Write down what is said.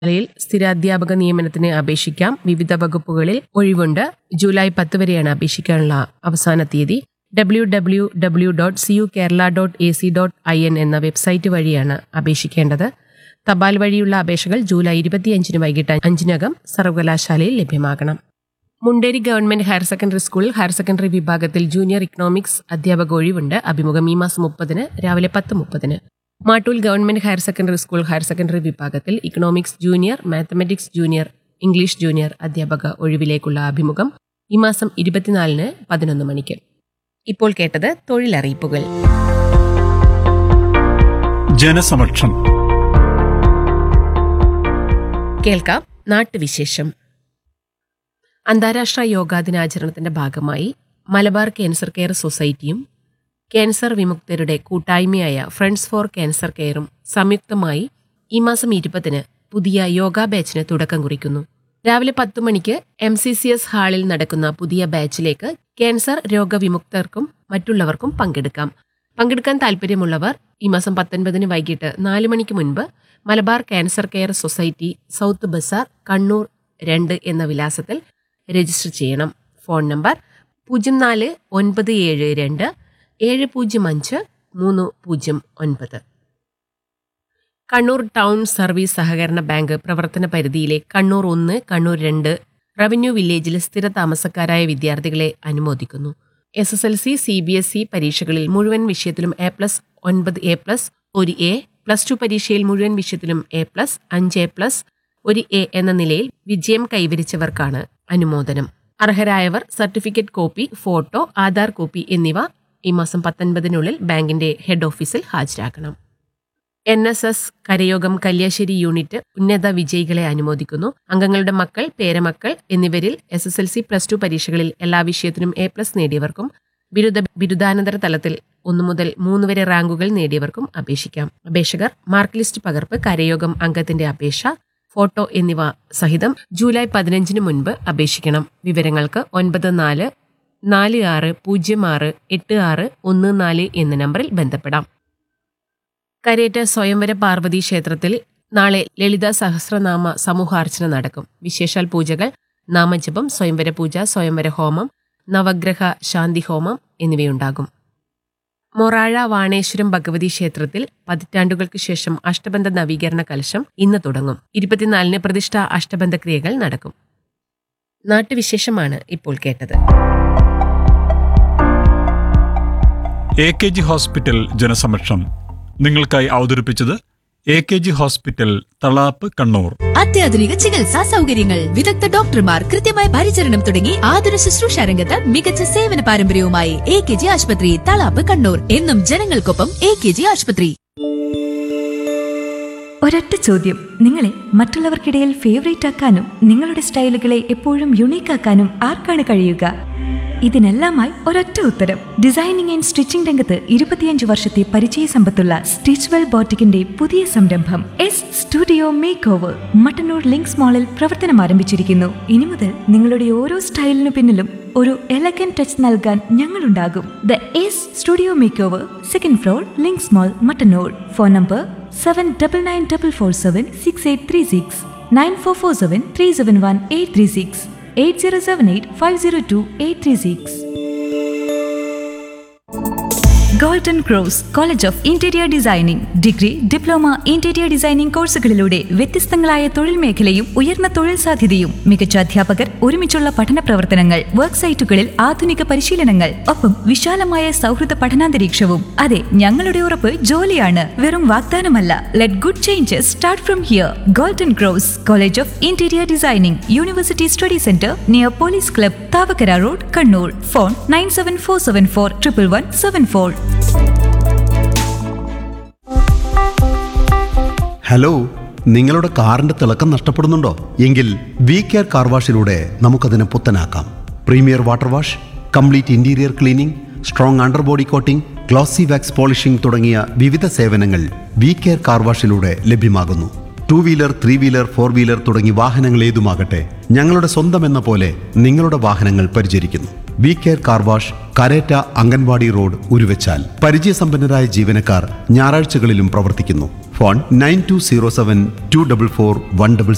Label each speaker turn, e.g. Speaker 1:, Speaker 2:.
Speaker 1: യിൽ സ്ഥിരാധ്യാപക നിയമനത്തിന് അപേക്ഷിക്കാം വിവിധ വകുപ്പുകളിൽ ഒഴിവുണ്ട് ജൂലൈ പത്ത് വരെയാണ് അപേക്ഷിക്കാനുള്ള അവസാന തീയതി W W W dot C U Kerala dot A C dot I N എന്ന വെബ്സൈറ്റ് വഴിയാണ് അപേക്ഷിക്കേണ്ടത് തപാൽ വഴിയുള്ള അപേക്ഷകൾ ജൂലൈ ഇരുപത്തിയഞ്ചിന് വൈകിട്ട് അഞ്ചിനകം സർവകലാശാലയിൽ ലഭ്യമാകണം മുണ്ടേരി ഗവൺമെന്റ് ഹയർ സെക്കൻഡറി സ്കൂളിൽ ഹയർ സെക്കൻഡറി വിഭാഗത്തിൽ ജൂനിയർ ഇക്കണോമിക്സ് അധ്യാപക ഒഴിവുണ്ട് അഭിമുഖം ഈ മാസം മുപ്പതിന് രാവിലെ പത്ത് മുപ്പതിന് Mattool government higher secondary school higher secondary വിഭാഗത്തിൽ economics junior mathematics junior English junior അധ്യാപക ഒഴിവിലേക്കുള്ള അഭിമുഖം ഈ മാസം ഇരുപത്തിനാലിന് പതിനൊന്ന് മണിക്ക് ഇപ്പോൾ കേട്ടത് തൊഴിലറിയിപ്പുകൾ
Speaker 2: ജനസമക്ഷം
Speaker 1: കേൾക്കാം നാട്ടുവിശേഷം അന്താരാഷ്ട്ര യോഗാ ദിനാചരണത്തിന്റെ ഭാഗമായി മലബാർ ക്യാൻസർ കെയർ സൊസൈറ്റിയും ക്യാൻസർ വിമുക്തരുടെ കൂട്ടായ്മയായ ഫ്രണ്ട്സ് ഫോർ ക്യാൻസർ കെയറും സംയുക്തമായി ഈ മാസം ഇരുപതിന് പുതിയ യോഗാ ബാച്ചിന് തുടക്കം കുറിക്കുന്നു രാവിലെ പത്ത് മണിക്ക് എം സി സി എസ് ഹാളിൽ നടക്കുന്ന പുതിയ ബാച്ചിലേക്ക് ക്യാൻസർ രോഗവിമുക്തർക്കും മറ്റുള്ളവർക്കും പങ്കെടുക്കാം പങ്കെടുക്കാൻ താൽപ്പര്യമുള്ളവർ ഈ മാസം പത്തൊൻപതിന് വൈകിട്ട് നാല് മണിക്ക് മുൻപ് Malabar cancer care society south bazaar Kannur രണ്ട് എന്ന വിലാസത്തിൽ രജിസ്റ്റർ ചെയ്യണം ഫോൺ നമ്പർ പൂജ്യം നാല് ഒൻപത് ഏഴ് രണ്ട് ഏഴ് പൂജ്യം അഞ്ച് മൂന്ന് പൂജ്യം ഒൻപത് കണ്ണൂർ ടൗൺ സർവീസ് സഹകരണ ബാങ്ക് പ്രവർത്തന പരിധിയിലെ കണ്ണൂർ ഒന്ന് കണ്ണൂർ രണ്ട് റവന്യൂ വില്ലേജിൽ സ്ഥിര താമസക്കാരായ വിദ്യാർത്ഥികളെ അനുമോദിക്കുന്നു S S L C C B S E പരീക്ഷകളിൽ മുഴുവൻ വിഷയത്തിലും എ പ്ലസ് ഒൻപത് എ പ്ലസ് ഒരു എ പ്ലസ് ടു പരീക്ഷയിൽ മുഴുവൻ വിഷയത്തിലും എ പ്ലസ് അഞ്ച് എ പ്ലസ് ഒരു എ എന്ന നിലയിൽ വിജയം കൈവരിച്ചവർക്കാണ് അനുമോദനം അർഹരായവർ certificate copy photo Aadhaar copy എന്നിവ ഈ മാസം പത്തൊൻപതിനുള്ളിൽ ബാങ്കിന്റെ ഹെഡ് ഓഫീസിൽ ഹാജരാക്കണം എൻ എസ് എസ് കരയോഗം കല്യാശ്ശേരി യൂണിറ്റ് ഉന്നത വിജയികളെ അനുമോദിക്കുന്നു അംഗങ്ങളുടെ മക്കൾ പേരമക്കൾ എന്നിവരിൽ S S L C plus two പരീക്ഷകളിൽ എല്ലാ വിഷയത്തിനും എ പ്ലസ് നേടിയവർക്കും ബിരുദ ബിരുദാനന്തര തലത്തിൽ ഒന്നു മുതൽ മൂന്ന് വരെ റാങ്കുകൾ നേടിയവർക്കും അപേക്ഷിക്കാം അപേക്ഷകർ മാർക്ക് ലിസ്റ്റ് പകർപ്പ് കരയോഗം അംഗത്തിന്റെ അപേക്ഷ ഫോട്ടോ എന്നിവ സഹിതം ജൂലൈ പതിനഞ്ചിന് മുൻപ് അപേക്ഷിക്കണം വിവരങ്ങൾക്ക് ഒൻപത് നാല് നാല് ആറ് പൂജ്യം ആറ് എട്ട് ആറ് ഒന്ന് നാല് എന്ന നമ്പറിൽ ബന്ധപ്പെടാം കരേറ്റ സ്വയംവര പാർവതി ക്ഷേത്രത്തിൽ നാളെ ലളിത സഹസ്രനാമ സമൂഹാർച്ചന നടക്കും വിശേഷാൽ പൂജകൾ നാമജപം സ്വയംവര പൂജ സ്വയംവര ഹോമം നവഗ്രഹ ശാന്തി ഹോമം എന്നിവയുണ്ടാകും മൊറാഴ വാണേശ്വരം ഭഗവതി ക്ഷേത്രത്തിൽ പതിറ്റാണ്ടുകൾക്ക് ശേഷം അഷ്ടബന്ധ നവീകരണ കലശം ഇന്ന് തുടങ്ങും ഇരുപത്തിനാലിന് പ്രതിഷ്ഠ അഷ്ടബന്ധ ക്രിയകൾ നടക്കും നാട്ടുവിശേഷമാണ് ഇപ്പോൾ കേട്ടത്
Speaker 2: എ കെ ജി ഹോസ്പിറ്റൽ ജനസമക്ഷം നിങ്ങൾക്കായി അവതരിപ്പിച്ചത് A K G hospital Thalap Kannur
Speaker 3: അത്യാധുനിക ചികിത്സാ സൗകര്യങ്ങൾ വിദഗ്ധ ഡോക്ടർമാർ കൃത്യമായ പരിചരണം തുടങ്ങി ആതുര ശുശ്രൂഷ രംഗത്ത് മികച്ച സേവന പാരമ്പര്യവുമായി എ കെ ജി ആശുപത്രി തളാപ്പ് കണ്ണൂർ എന്നും ജനങ്ങൾക്കൊപ്പം എ കെ ജി ആശുപത്രി
Speaker 4: ഒരൊറ്റ ചോദ്യം നിങ്ങളെ മറ്റുള്ളവർക്കിടയിൽ ഫേവറേറ്റ് ആക്കാനും നിങ്ങളുടെ സ്റ്റൈലുകളെ എപ്പോഴും യുണീക്ക് ആക്കാനും ആർക്കാണ് കഴിയുക ഇതിനെല്ലാമായി ഒരൊറ്റ ഉത്തരം ഡിസൈനിങ് ആൻഡ് സ്റ്റിച്ചിംഗ് രംഗത്ത് ഇരുപത്തിയഞ്ച് വർഷത്തെ പരിചയ സമ്പത്തുള്ള സ്റ്റിച്ച്വെൽ ബോട്ടിക്കിന്റെ പുതിയ സംരംഭം S studio make over Mattannur Links മാളിൽ പ്രവർത്തനം ആരംഭിച്ചിരിക്കുന്നു ഇനി മുതൽ നിങ്ങളുടെ ഓരോ സ്റ്റൈലിനു പിന്നിലും ഒരു എലഗൻ ടച്ച് നൽകാൻ ഞങ്ങളുണ്ടാകും the S studio make over second floor Links mall Mattannur phone number seven double nine double four seven six eight three six nine four four seven three seven one eight three six eight zero seven eight five zero two eight three six golden cross college of interior designing degree diploma interior designing കോഴ്സുകളിലൂടെ വ്യത്യസ്തങ്ങളായ തൊഴിൽ മേഖലയും ഉയർന്ന തൊഴിൽ സാധ്യതയും മികച്ച അധ്യാപകർ ഒരുമിച്ചുള്ള പഠന പ്രവർത്തനങ്ങൾ വർക്ക് സൈറ്റുകളിൽ ആധുനിക പരിശീലനങ്ങൾ ഒപ്പം വിശാലമായ സൗഹൃദ പഠനാന്തരീക്ഷവും അതെ ഞങ്ങളുടെ ഉറപ്പ് ജോലിയാണ് വെറും വാഗ്ദാനമല്ല let good changes start from here golden cross college of interior designing university study centre near police club Thavakkara road Kannur phone nine seven four seven four triple one seven four
Speaker 5: hello നിങ്ങളുടെ കാറിന്റെ തിളക്കം നഷ്ടപ്പെടുന്നുണ്ടോ എങ്കിൽ വി കെയർ കാർ വാഷിലൂടെ നമുക്കതിനെ പുത്തനാക്കാം premier water wash complete interior cleaning strong under body coating glossy wax polishing തുടങ്ങിയ വിവിധ സേവനങ്ങൾ വി കെയർ കാർ വാഷിലൂടെ ലഭ്യമാകുന്നു two wheeler three wheeler four wheeler തുടങ്ങി വാഹനങ്ങൾ ഏതുമാകട്ടെ ഞങ്ങളുടെ സ്വന്തം എന്ന പോലെ നിങ്ങളുടെ വാഹനങ്ങൾ പരിചരിക്കുന്നു V care car wash Karetta anganwadi road Uruvachal പരിചയസമ്പന്നരായ ജീവനക്കാർ ഞായറാഴ്ചകളിലും പ്രവർത്തിക്കുന്നു phone nine two zero seven two double four one double